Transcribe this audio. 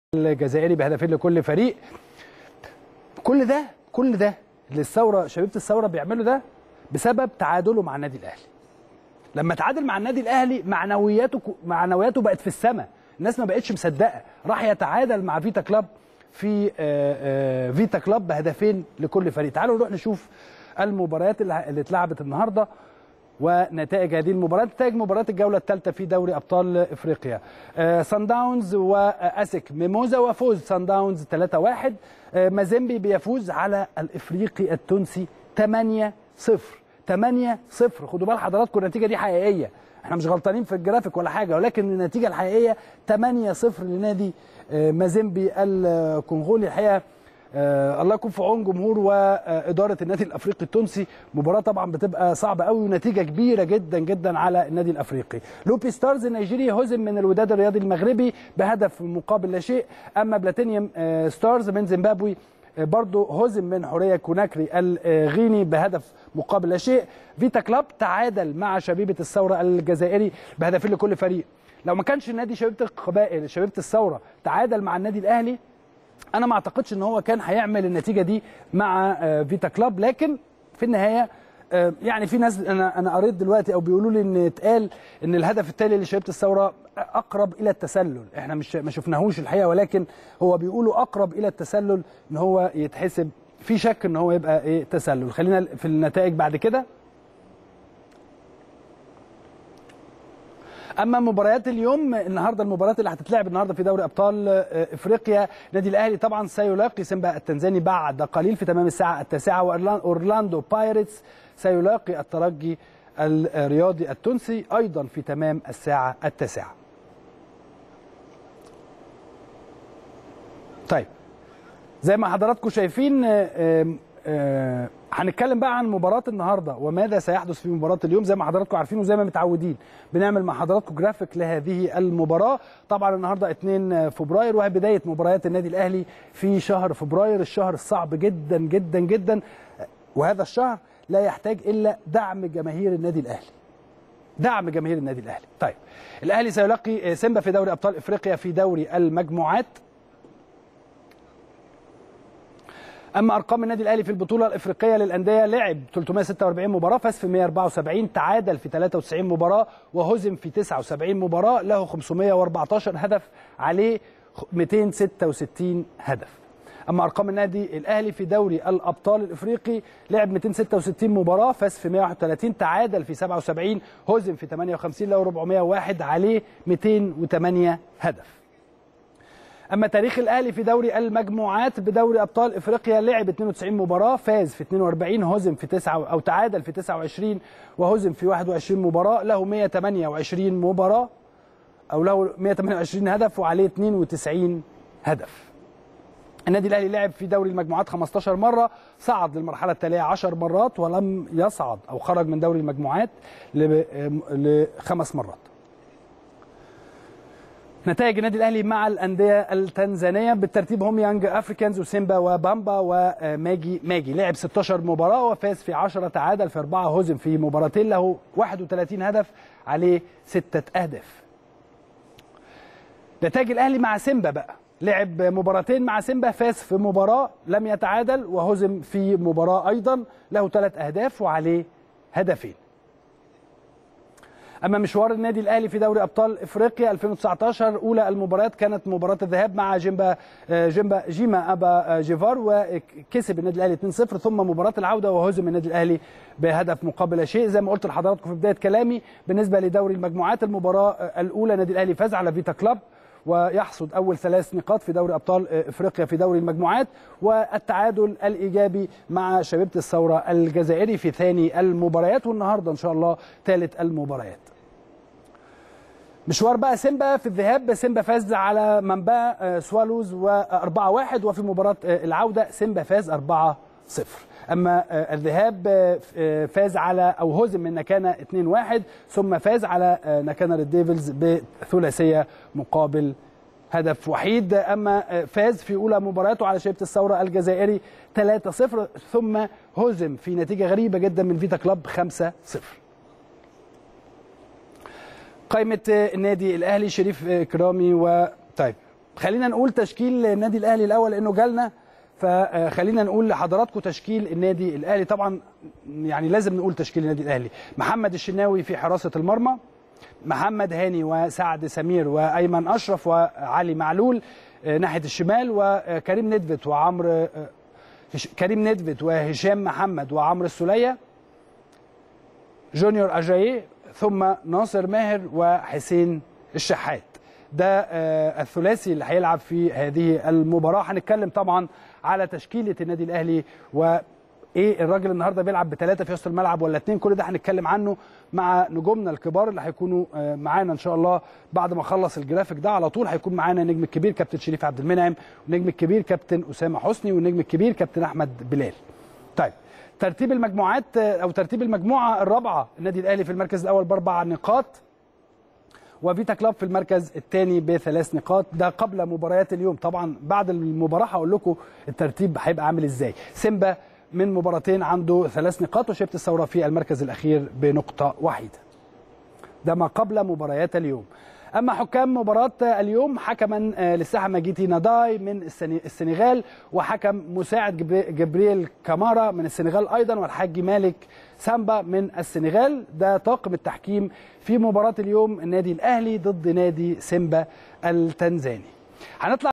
الجزائري بهدفين لكل فريق كل ده كل ده اللي الثوره شبيبه الثوره بيعملوا ده بسبب تعادله مع النادي الاهلي لما تعادل مع النادي الاهلي معنوياته معنوياته بقت في السماء الناس ما بقتش مصدقه راح يتعادل مع فيتا كلاب في آه، آه، فيتا كلاب بهدفين لكل فريق تعالوا نروح نشوف المباريات اللي اللي اتلعبت النهارده ونتائج هذه المباراة نتائج مباراة الجولة الثالثة في دوري أبطال إفريقيا آه، سان داونز وأسك ميموزا وفوز سان داونز 3-1 آه، مازيمبي بيفوز على الإفريقي التونسي 8 0 8 0 خدوا بال حضراتكم النتيجة دي حقيقية احنا مش غلطانين في الجرافيك ولا حاجة ولكن النتيجة الحقيقية 8 0 لنادي آه، مازيمبي الكونغولي الحقيقة آه الله يكون في عون جمهور واداره النادي الافريقي التونسي مباراه طبعا بتبقى صعبه قوي ونتيجه كبيره جدا جدا على النادي الافريقي لوبي ستارز النيجيري هزم من الوداد الرياضي المغربي بهدف مقابل لا شيء اما بلاتينيوم آه ستارز من زيمبابوي آه برضه هزم من حوريه كوناكري الغيني بهدف مقابل لا شيء فيتا كلاب تعادل مع شبيبه الثوره الجزائري بهدفين لكل فريق لو ما كانش النادي شبيبه القبائل شبيبه الثوره تعادل مع النادي الاهلي انا ما اعتقدش ان هو كان هيعمل النتيجه دي مع آه، فيتا كلاب لكن في النهايه آه، يعني في ناس انا انا قريت دلوقتي او بيقولوا لي ان اتقال ان الهدف التالي لشبيبه الثوره اقرب الى التسلل احنا مش ما شفناهوش الحقيقه ولكن هو بيقولوا اقرب الى التسلل ان هو يتحسب في شك ان هو يبقى ايه تسلل خلينا في النتائج بعد كده اما مباريات اليوم النهارده المباريات اللي هتتلعب النهارده في دوري ابطال آه، افريقيا النادي الاهلي طبعا سيلاقي سيمبا التنزاني بعد قليل في تمام الساعه التاسعه واورلاندو بايرتس سيلاقي الترجي الرياضي التونسي ايضا في تمام الساعه التاسعه طيب زي ما حضراتكم شايفين آه، آه، آه، هنتكلم بقى عن مباراة النهارده وماذا سيحدث في مباراة اليوم زي ما حضراتكم عارفين وزي ما متعودين بنعمل مع حضراتكم جرافيك لهذه المباراة طبعا النهارده 2 فبراير وهي بداية مباريات النادي الأهلي في شهر فبراير الشهر الصعب جدا جدا جدا وهذا الشهر لا يحتاج إلا دعم جماهير النادي الأهلي دعم جماهير النادي الأهلي طيب الأهلي سيلاقي سيمبا في دوري أبطال إفريقيا في دوري المجموعات اما ارقام النادي الاهلي في البطوله الافريقيه للانديه لعب 346 مباراه فاز في 174 تعادل في 93 مباراه وهزم في 79 مباراه له 514 هدف عليه 266 هدف اما ارقام النادي الاهلي في دوري الابطال الافريقي لعب 266 مباراه فاز في 131 تعادل في 77 هزم في 58 له 401 عليه 208 هدف اما تاريخ الاهلي في دوري المجموعات بدوري ابطال افريقيا لعب 92 مباراه فاز في 42 هزم في 9 او تعادل في 29 وهزم في 21 مباراه له 128 مباراه او له 128 هدف وعليه 92 هدف النادي الاهلي لعب في دوري المجموعات 15 مره صعد للمرحله التاليه 10 مرات ولم يصعد او خرج من دوري المجموعات ل- لخمس مرات نتائج النادي الاهلي مع الانديه التنزانيه بالترتيب هم يانج افريكانز وسيمبا وبامبا وماجي ماجي لعب 16 مباراه وفاز في 10 تعادل في 4 هزم في مباراتين له 31 هدف عليه 6 اهداف نتائج الاهلي مع سيمبا بقى لعب مباراتين مع سيمبا فاز في مباراه لم يتعادل وهزم في مباراه ايضا له 3 اهداف وعليه هدفين اما مشوار النادي الاهلي في دوري ابطال افريقيا 2019 اولى المباريات كانت مباراه الذهاب مع جيمبا جيمبا جيما ابا جيفار وكسب النادي الاهلي 2-0 ثم مباراه العوده وهزم النادي الاهلي بهدف مقابل شيء زي ما قلت لحضراتكم في بدايه كلامي بالنسبه لدوري المجموعات المباراه الاولى النادي الاهلي فاز على فيتا كلاب ويحصد اول ثلاث نقاط في دوري ابطال افريقيا في دوري المجموعات والتعادل الايجابي مع شبيبه الثوره الجزائري في ثاني المباريات والنهارده ان شاء الله ثالث المباريات مشوار بقى سيمبا في الذهاب سيمبا فاز على منبا آه، سوالوز و 4-1 وفي مباراة آه، العودة سيمبا فاز 4-0 أما آه، الذهاب آه، آه، فاز على أو هزم من نكانا 2-1 ثم فاز على آه، نكانا ريد ديفلز بثلاثية مقابل هدف وحيد أما آه، فاز في أولى مباراته على شبيبة الثورة الجزائري 3-0 ثم هزم في نتيجة غريبة جدا من فيتا كلاب 5-0 قائمة النادي الأهلي شريف إكرامي و طيب خلينا نقول تشكيل النادي الاهلي الاول لانه جالنا فخلينا نقول لحضراتكم تشكيل النادي الاهلي طبعا يعني لازم نقول تشكيل النادي الاهلي محمد الشناوي في حراسه المرمى محمد هاني وسعد سمير وايمن اشرف وعلي معلول ناحيه الشمال وكريم ندفت وعمرو كريم ندفت وهشام محمد وعمرو السوليه جونيور اجاييه ثم ناصر ماهر وحسين الشحات ده الثلاثي اللي هيلعب في هذه المباراه هنتكلم طبعا على تشكيله النادي الاهلي و ايه الراجل النهارده بيلعب بثلاثه في وسط الملعب ولا اثنين كل ده هنتكلم عنه مع نجومنا الكبار اللي هيكونوا معانا ان شاء الله بعد ما اخلص الجرافيك ده على طول هيكون معانا النجم الكبير كابتن شريف عبد المنعم والنجم الكبير كابتن اسامه حسني والنجم الكبير كابتن احمد بلال. طيب ترتيب المجموعات او ترتيب المجموعه الرابعه النادي الاهلي في المركز الاول باربع نقاط وفيتا كلاب في المركز الثاني بثلاث نقاط ده قبل مباريات اليوم طبعا بعد المباراه هقول لكم الترتيب هيبقى عامل ازاي سيمبا من مباراتين عنده ثلاث نقاط وشبت الثوره في المركز الاخير بنقطه واحده ده ما قبل مباريات اليوم اما حكام مباراه اليوم حكما للساحه ماجيتي ناداي من السنغال وحكم مساعد جبريل كامارا من السنغال ايضا والحاج مالك سامبا من السنغال ده طاقم التحكيم في مباراه اليوم النادي الاهلي ضد نادي سيمبا التنزاني هنطلع